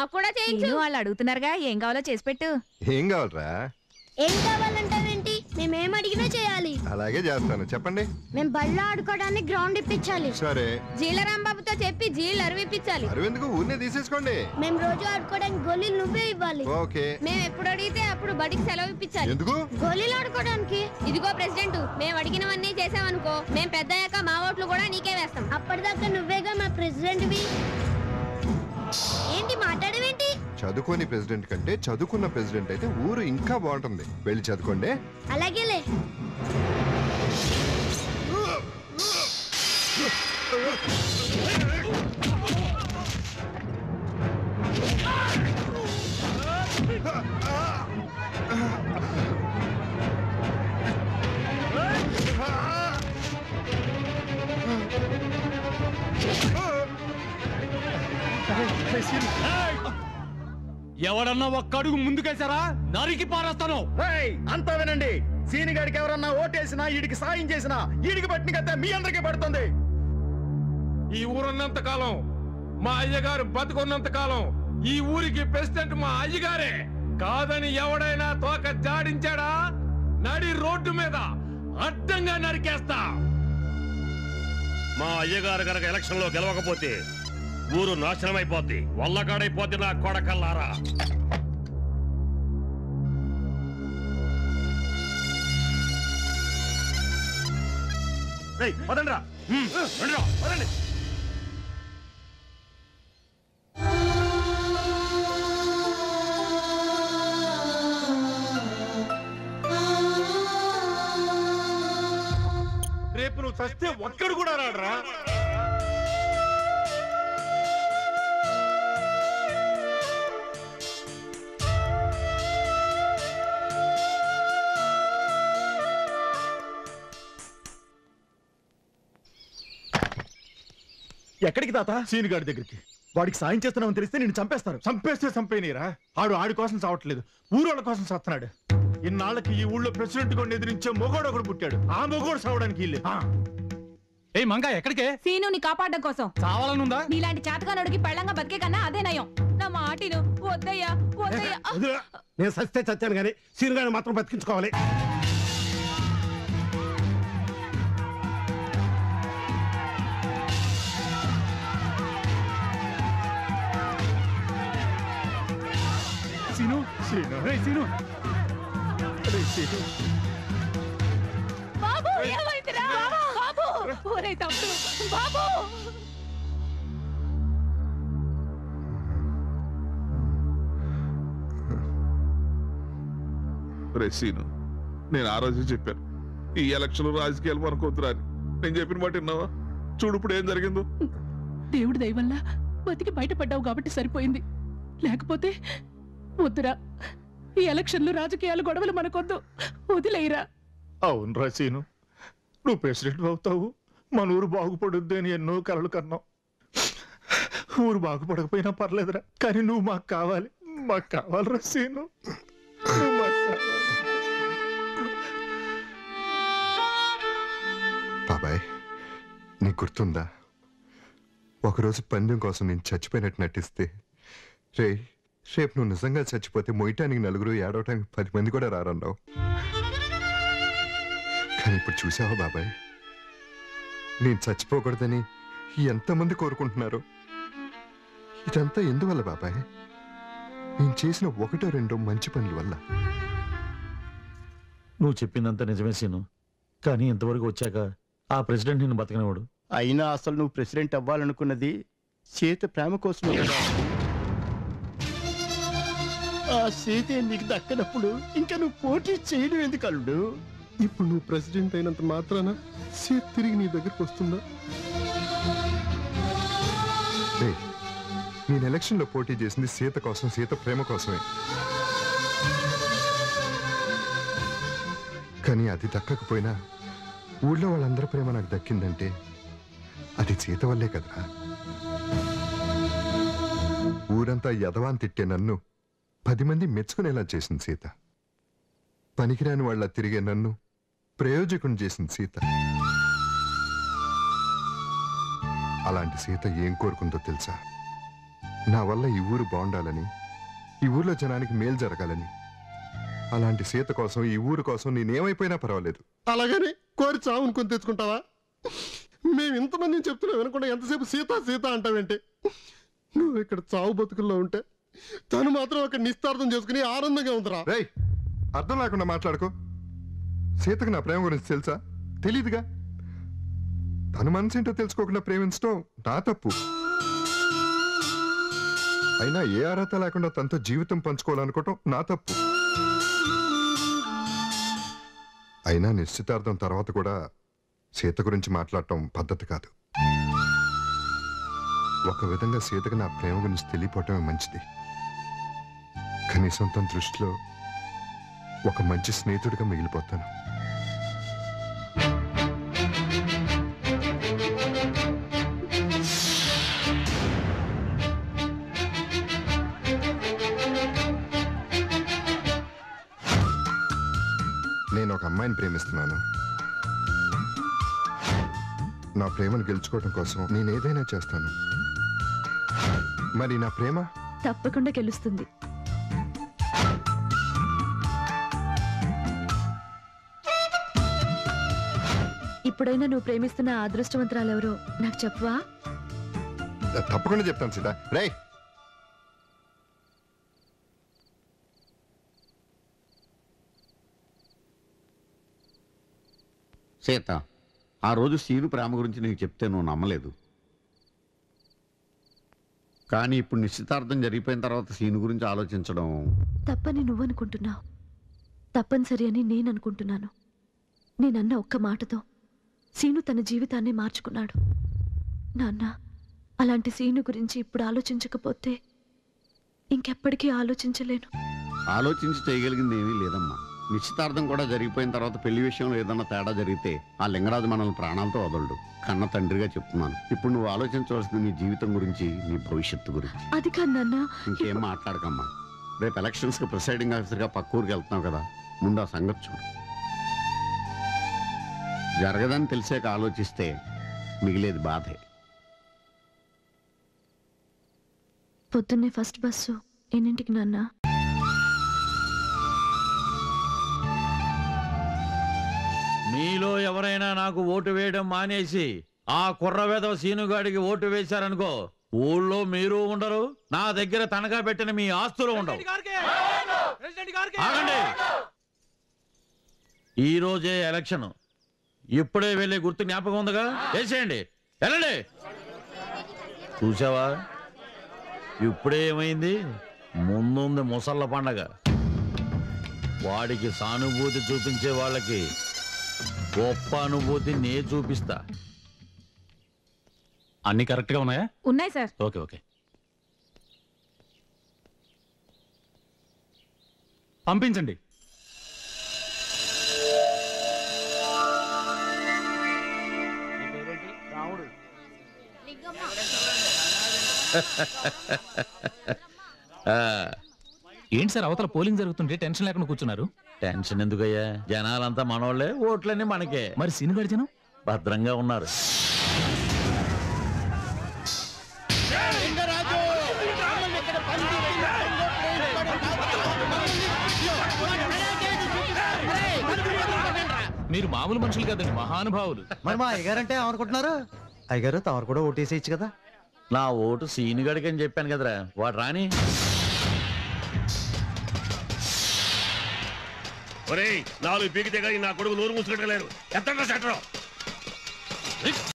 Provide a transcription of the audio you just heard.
మాకు కూడా చేయించు నేను వాళ్ళు అడుగుతున్నారుగా ఏం కావాలో చేసి పెట్టు ఏం కావాలరా ఏం కావాలంటావేంటి మేమేం అడిగినా చేయాలి అలాగే చేస్తాను చెప్పండి మేము బళ్ళో ఆడుకోవడానికి గ్రౌండ్ ఇప్పించాలి సరే జీలరాంబాబుతో చెప్పి జీళ్ళు అరువిప్పించాలి అరవింద్కు ఊరినే తీసేసుకోండి మేము రోజు ఆడుకోవడానికి గోళీలు నువ్వే ఇవ్వాలి ఓకే మేము ఎప్పుడు అడిగితే అప్పుడు బడికి సెలవు ఇప్పించాలి ఎందుకు గోళీలు ఆడుకోవడానికి ఇదిగో ప్రెసిడెంట్ మేము అడిగినవన్నీ చేసామనుకో మేము పెద్దయ్యాక మా ఓట్లు కూడా నీకే వేస్తాం అప్పటిదాకా నువ్వేగా మా ప్రెసిడెంట్వి ఏంటి మాట్లాడవేంటి చదువుకోని ప్రెసిడెంట్ కంటే చదువుకున్న ప్రెసిడెంట్ అయితే ఊరు ఇంకా బాగుంటుంది వెళ్ళి చదువుకోండి అలాగేలే ఎవడన్నా ఒక్క అడుగు ముందుకేసారా నరికి పారేస్తాను అంతా వినండి సీనిగాడికి ఎవరన్నా ఓటేసినా ఈడికి సాయం చేసినా ఈడికి పట్టిన కథ మీ అందరికీ పడుతుంది ఈ ఊరున్నంత కాలం మా అయ్యగారు బతుకున్నంత కాలం ఈ ఊరికి ప్రెసిడెంట్ మా అయ్యగారే కాదని ఎవడైనా తోక జాడించాడా నడి రోడ్డు మీద అడ్డంగా నరికేస్తా మా అయ్యగారు గనక ఎలక్షన్ లో గెలవకపోతే ఊరు నాశనం అయిపోద్ది వల్లకాడైపోద్ది నా కొడకల్లారా రేయ్, పదండ్రా. హ్మ్, రండిరా, పదండి. రేపు నువ్వు చస్తే ఒక్కడు కూడా రాడరా ఎక్కడికి తాత సీనిగాడి దగ్గరికి వాడికి సాయం చేస్తున్నామని తెలిస్తే నేను చంపేస్తారు చంపేస్తే చంపేనీరా ఆడు ఆడి కోసం చావట్లేదు ఊరోళ్ళ కోసం చస్తున్నాడు ఇన్నాళ్ళకి ఈ ఊళ్ళో ప్రెసిడెంట్ కూడా ఎదిరించే మొగోడు ఒకడు పుట్టాడు ఆ మొగోడు చావడానికి ఇల్లే ఏ మంగా ఎక్కడికే సీనుని కాపాడడం కోసం చావాలనుందా నీలాంటి చేతకానుడికి పెళ్ళంగా బతికే కన్నా అదే నయం నా మాటిను వద్దయ్యా వద్దయ్యా నేను సస్తే చచ్చాను కానీ సీనుగాని మాత్రం బతికించుకోవాలి సీను సీను రే సీను రే సీను బాబు ఏమైందిరా బాబు ఒరే తమ్ముడు బాబు రెసీను నేను ఆ రోజు చెప్పాను ఈ ఎలక్షన్ రాజకీయాలు మనకొద్దురా అని నేను చెప్పిన మాట విన్నావా చూడు ఇప్పుడు ఏం జరిగిందో దేవుడి దయ వల్ల బతికి బయటపడ్డావు కాబట్టి సరిపోయింది లేకపోతే వద్దురా ఈ ఎలక్షన్లు రాజకీయాలు గొడవలు మనకొద్దు వదిలేయరా అవును రసీను నువ్వు ప్రెసిడెంట్ అవుతావు మన ఊరు బాగుపడుద్ది అని ఎన్నో కలలు కన్నావు ఊరు బాగుపడకపోయినా పర్లేదురా కానీ నువ్వు మాకు కావాలి మాకు కావాలి రసీను నువ్వు మాకు కావాలి. బాబాయ్ నీకు గుర్తుందా ఒకరోజు పందెం కోసం నేను చచ్చిపోయినట్టు నటిస్తే రే రేపు నువ్వు నిజంగా చచ్చిపోతే మొయ్యటానికి నలుగురు ఏడవటానికి పది మంది కూడా రారన్నావు కానీ ఇప్పుడు చూసావా బాబాయ్ నేను చచ్చిపోకూడదని ఎంతమంది కోరుకుంటున్నారు ఇదంతా ఎందువల్ల బాబాయ్ నేను చేసిన ఒకటో రెండో మంచి పనుల వల్ల నువ్వు చెప్పిందంత నిజమే సీను కానీ ఇంతవరకు వచ్చాక ఆ ప్రెసిడెంట్ నిన్ను బతకనివాడు అయినా అసలు నువ్వు ప్రెసిడెంట్ అవ్వాలనుకున్నది సీత ప్రేమ కోసమే కదా ఆ సీత నీకు దక్కనప్పుడు ఇంకా నువ్వు పోటీ చేయడం ఎందుకు అల్లుడు ఇప్పుడు నువ్వు ప్రెసిడెంట్ అయినంత మాత్రాన సీట్ తిరిగి నీ దగ్గరకు వస్తుందా రే నేను ఎలక్షన్లో పోటీ చేసింది సీత కోసం సీత ప్రేమ కోసమే కానీ అది దక్కకపోయినా ఊళ్ళో వాళ్ళందరి ప్రేమ నాకు దక్కిందంటే అది సీత వల్లే కదరా ఊరంతా యదవాన్ తిట్టే నన్ను పది మంది మెచ్చుకునేలా చేసింది సీత పనికిరాని వాళ్ళ తిరిగే నన్ను ప్రయోజకుని చేసింది సీత అలాంటి సీత ఏం కోరుకుందో తెలుసా నా వల్ల ఈ ఊరు బాగుండాలని ఈ ఊర్లో జనానికి మేలు జరగాలని అలాంటి సీత కోసం ఈ ఊరు కోసం నేనేమైపోయినా పర్వాలేదు అలాగని కోరి చావును కొని తెచ్చుకుంటావా మేము ఇంతమందిని చెప్తున్నా వినకుండా ఎంతసేపు సీత సీత అంటావేంటి నువ్వు ఇక్కడ చావు బతుకుల్లో ఉంటే తను మాత్రం అక్కడ నిస్తార్థం చేసుకుని ఆనందంగా ఉందిరా రేయ్ అర్థం లేకుండా మాట్లాడుకో సీతకు నా ప్రేమ గురించి తెలుసా తెలీదుగా తన మనసు ఏంటో తెలుసుకోకుండా ప్రేమించడం నా తప్పు అయినా ఏ అర్హత లేకుండా తనతో జీవితం పంచుకోవాలనుకోవటం నా తప్పు అయినా నిశ్చితార్థం తర్వాత కూడా సీత గురించి మాట్లాడటం పద్ధతి కాదు ఒక విధంగా సీతకు నా ప్రేమ గురించి తెలియపోవటమే మంచిది కనీసం తన దృష్టిలో ఒక మంచి స్నేహితుడిగా మిగిలిపోతాను నేను ఒక అమ్మాయిని ప్రేమిస్తున్నాను నా ప్రేమను గెలుచుకోవడం కోసం నేను ఏదైనా చేస్తాను మరి నా ప్రేమ తప్పకుండా గెలుస్తుంది ఇప్పుడైనా నువ్వు ప్రేమిస్తున్న ఆ అదృష్టవంతురాలెవరో నాకు చెప్పవా తప్పకుండా చెప్తాను సీత రే సీత ఆ రోజు సీను ప్రేమ గురించి నీకు చెప్తే నువ్వు నమ్మలేదు కానీ ఇప్పుడు నిశ్చితార్థం జరిగిపోయిన తర్వాత సీను గురించి ఆలోచించడం తప్పని నువ్వనుకుంటున్నావు తప్పనిసరి అని నేను అనుకుంటున్నాను నేనన్న ఒక్క మాటతో సీను తన జీవితాన్ని మార్చుకున్నాడు నాన్న అలాంటి సీను గురించి ఇప్పుడు ఆలోచించకపోతే ఇంకెప్పటికీ ఆలోచించలేను ఆలోచించి చేయగలిగింది ఏమీ లేదమ్మా నిశ్చితార్థం కూడా జరిగిపోయిన తర్వాత పెళ్లి విషయంలో ఏదన్నా తేడా జరిగితే ఆ లింగరాజు మనల్ని ప్రాణాలతో వదలడు కన్న తండ్రిగా చెప్తున్నాను ఇప్పుడు నువ్వు ఆలోచించవలసింది నీ జీవితం గురించి నీ భవిష్యత్తు గురించి అది కాదు నాన్న ఇంకేం మాట్లాడకమ్మా రేపు ఎలక్షన్స్ కి ప్రిసైడింగ్ ఆఫీసర్గా పక్క ఊరికి వెళ్తున్నావు కదా ముందు ఆ సంగతి చూడు జరగదని తెలిసాక ఆలోచిస్తే మిగిలేది బాధే పొద్దున్నే ఫస్ట్ బస్సు ఎన్నింటికి నాన్న మీలో ఎవరైనా నాకు ఓటు వేయడం మానేసి ఆ కుర్రవేద సీనుగాడికి ఓటు వేశారనుకో ఊళ్ళో మీరు ఉండరు నా దగ్గర తనఖా పెట్టిన మీ ఆస్తులు ఉండవు ఆగండి ఈ రోజే ఎలక్షన్ ఇప్పుడే వెళ్ళే గుర్తు జ్ఞాపకం ఉందిగా వేసేయండి వెళ్ళండి చూసావా ఇప్పుడే ఏమైంది ముందుంది ముసళ్ళ పండగ వాడికి సానుభూతి చూపించే వాళ్ళకి గొప్ప అనుభూతి నే చూపిస్తా అన్ని కరెక్ట్ గా ఉన్నాయా ఉన్నాయి సార్ ఓకే ఓకే పంపించండి ఆ, ఏంటి సార్ అవతల పోలింగ్ జరుగుతుంటే టెన్షన్ లేకుండా కూర్చున్నారు టెన్షన్ ఎందుకయ్యా జనాలంతా మనోళ్ళే ఓట్లన్నీ మనకే మరి సీనుగాడి జనం భద్రంగా ఉన్నారు మీరు మామూలు మనుషులు కదండి మహానుభావులు మరి మా అయ్యగారంటే ఏమనుకుంటున్నారు అయ్యగారు తమరు కూడా ఓటేసేయచ్చు కదా నా ఓటు సీనుగడికి అని చెప్పాను కదరా వాడు రాని ఒరేయ్ నాలుగు పీకితే కానీ నా కొడుకు నోరు మూసుకెట్టలేరు ఎంత షట్రం